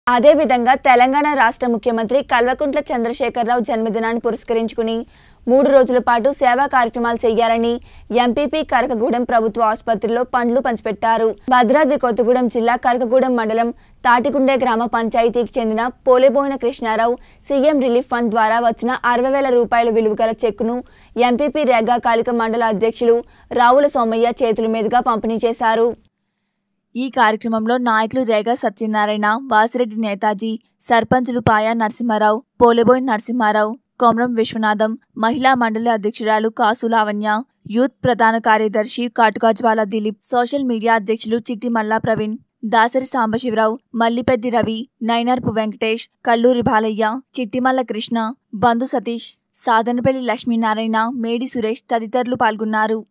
అదేవిధంగా తెలంగాణ రాష్ట్ర ముఖ్యమంత్రి కల్వకుంట్ల చంద్రశేఖరరావు జన్మదినాన్ని పురస్కరించుకుని మూడు రోజుల పాటు సేవా కార్యక్రమాలు చేయాలని ఎంపీపీ కరకగూడెం ప్రభుత్వ ఆసుపత్రిలో పండ్లు పంచిపెట్టారు భద్రాద్రి కొత్తగూడెం జిల్లా కరకగూడెం మండలం తాటిగుండే గ్రామ పంచాయతీకి చెందిన Poleboina Krishnarao CM relief fund ద్వారా వచ్చిన అరవై వేల రూపాయల విలువ గల చెక్కును ఎంపీపీ రేగా కాలిక మండల అధ్యక్షులు రావుల సోమయ్య చేతుల మీదుగా పంపిణీ చేశారు ఈ కార్యక్రమంలో నాయకులు రేగా సత్యనారాయణ వాసిరెడ్డి నేతాజీ సర్పంచులు పాయా నరసింహారావు పోలేబోయి నరసింహారావు కొమరం విశ్వనాథం మహిళా మండలి అధ్యక్షురాలు కాసు లావణ్య యూత్ ప్రధాన కార్యదర్శి కాటుకాజ్వాల దిలీప్ సోషల్ మీడియా అధ్యక్షులు చిట్టి మల్లా ప్రవీణ్ దాసరి సాంబశివరావు మల్లిపెద్ది రవి నైనార్పు వెంకటేష్ కల్లూరి బాలయ్య చిట్టిమల్ల కృష్ణ బంధు సతీష్ సాధనపల్లి లక్ష్మీనారాయణ మేడి సురేష్ తదితరులు పాల్గొన్నారు